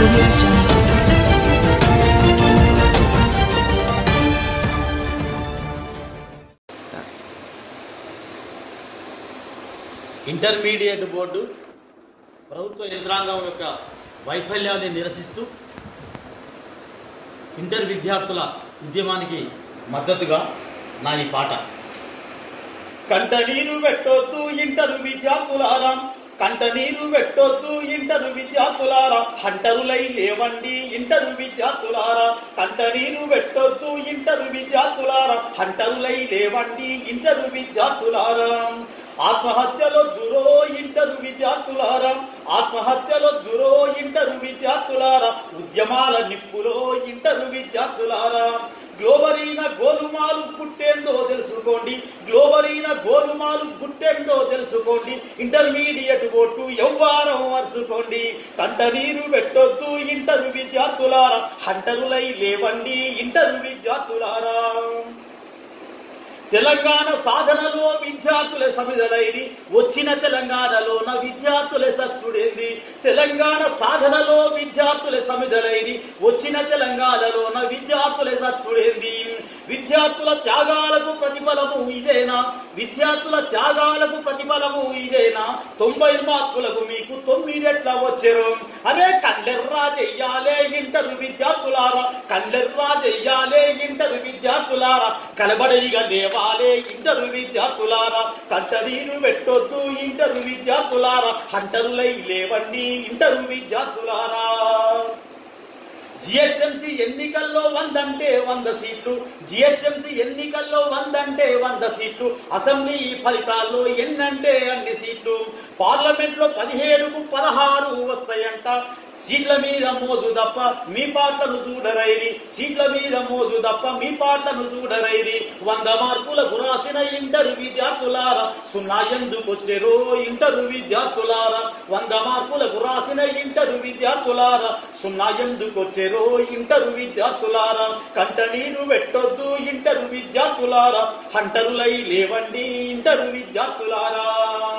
audio jungle. Intermediate board ప్రభుత్వ యంత్రాంగం యొక్క వైఫల్యాన్ని నిరసిస్తూ ఇంటర్ విద్యార్థుల ఉద్యమానికి మద్దతుగా నా ఈ పాట కంట నీరు పెట్టొద్దు ఇంటరు విద్యార్థులారా కంట నీరు పెట్టొద్దు ఇంటరు విద్యార్థులారా హంటరులై లేవండి ఇంటరు విద్యార్థులారా కంట నీరు పెట్టొద్దు ఇంటరు విద్యార్థులారా హంటరులై లేవండి ఇంటరు విద్యార్థులారా ఆత్మహత్యలో దురో ఇంటరు విద్యార్థులారా ఆత్మహత్యలో దురో ఇంటరు విద్యార్థులారా ఉద్యమాల నిప్పులో ఇంటరు విద్యార్థులారా గ్లోబరీన గోలుమాలు గుట్టేందో తెలుసుకోండి గ్లోబరీన గోలుమాలు గుట్టేందో తెలుసుకోండి ఇంటర్మీడియట్ బోర్డు ఎవ్వారం వరుసుకోండి కంట నీరు పెట్టొద్దు ఇంటర్ విద్యార్థులారా హంటరులై లేవండి ఇంటర్ విద్యార్థులారా తెలంగాణ సాధనలో విద్యార్థులే సమిదలైరి వచ్చిన తెలంగాణలోన విద్యార్థులే సచ్చుడేంది తెలంగాణ సాధనలో విద్యార్థులే సమిదలైరి వచ్చిన తెలంగాణలోన విద్యార్థులే సచ్చుడేంది విద్యార్థుల త్యాగాలకు ప్రతిఫలము ఇదేనా విద్యార్థుల త్యాగాలకు ప్రతిఫలము ఇదేనా తొంభై మార్కులకు మీకు తొమ్మిదెట్లా వచ్చారు అరే కండెర్రా చెయ్యాలే ఇంటర్ విద్యార్థులారా కండెర్రా చెయ్యాలే ఇంటర్ విద్యార్థులారా కలబడిగా దేవాలే ఇంటర్ విద్యార్థులారా కంట నీరు పెట్టొద్దు ఇంటర్ విద్యార్థులారా హంటరులై లేవండి ఇంటర్ విద్యార్థులారా జిహెచ్ఎంసి ఎన్నికల్లో వందంటే వంద సీట్లు జిహెచ్ఎంసి ఎన్నికల్లో వందంటే వంద సీట్లు అసెంబ్లీ ఫలితాల్లో ఎన్నంటే అన్ని సీట్లు పార్లమెంట్ లో పదిహేడుకు పదహారు వస్తాయంట సీట్ల మీద మోజు తప్ప మీ పాటలను చూడరైరి సీట్ల మీద మోజు తప్ప మీ పాటలను చూడరైరి వంద మార్కులకు రాసిన ఇంటర్ విద్యార్థులారా సున్నా ఎందుకు వచ్చారో ఇంటర్ విద్యార్థులారా వంద మార్కులకు రాసిన ఇంటర్ విద్యార్థులారా సున్నా ఎందుకు వచ్చారో ఇంటర్ విద్యార్థులారా కంట నీరు పెట్టొద్దు ఇంటర్ విద్యార్థులారా హంటరులై లేవండి ఇంటర్ విద్యార్థులారా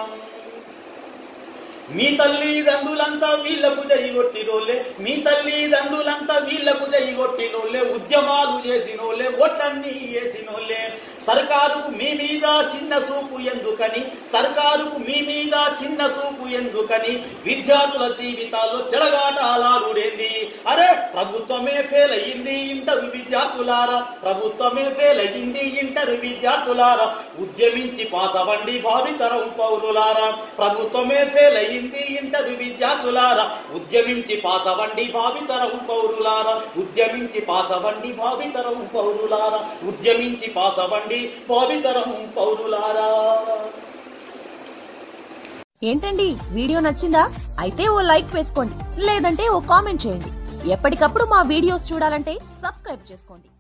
మీ తల్లిదండ్రులంతా వీళ్లకు కొట్టినోళ్ళే మీ తల్లిదండ్రులంతా వీళ్లకు కొట్టినోళ్ళే ఉద్యమాలు చేసినోళ్ళే ఓట్లన్నీ వేసినోళ్ళే సర్కారుకు మీ మీద చిన్న సూపు ఎందుకని సర్కారుకు మీ మీద చిన్న సూపు ఎందుకని విద్యార్థుల జీవితాల్లో చెడగాటాలాడుడేంది అరే ప్రభుత్వమే ఫెయిల్ అయ్యింది ఇంటర్ విద్యార్థులారా ప్రభుత్వమే ఫెయిల్ అయ్యింది ఇంటర్ విద్యార్థులారా ఉద్యమించి పాస్ అవ్వండి భావితరం పౌరులారా ప్రభుత్వమే ఫెయిల్ అయ్యింది ఇంటర్ విద్యార్థులారా ఉద్యమించి పాస్ అవ్వండి భావితరం పౌరులారా ఉద్యమించి పాస్ అవ్వండి భావితరం పౌరులారా ఉద్యమించి పాస్ అవ్వండి భావితరం పౌరులారా ఏంటండి వీడియో నచ్చిందా అయితే ఓ లైక్ వేసుకోండి లేదంటే ఓ కామెంట్ చేయండి ఎప్పటికప్పుడు మా వీడియోస్ చూడాలంటే సబ్స్క్రైబ్ చేసుకోండి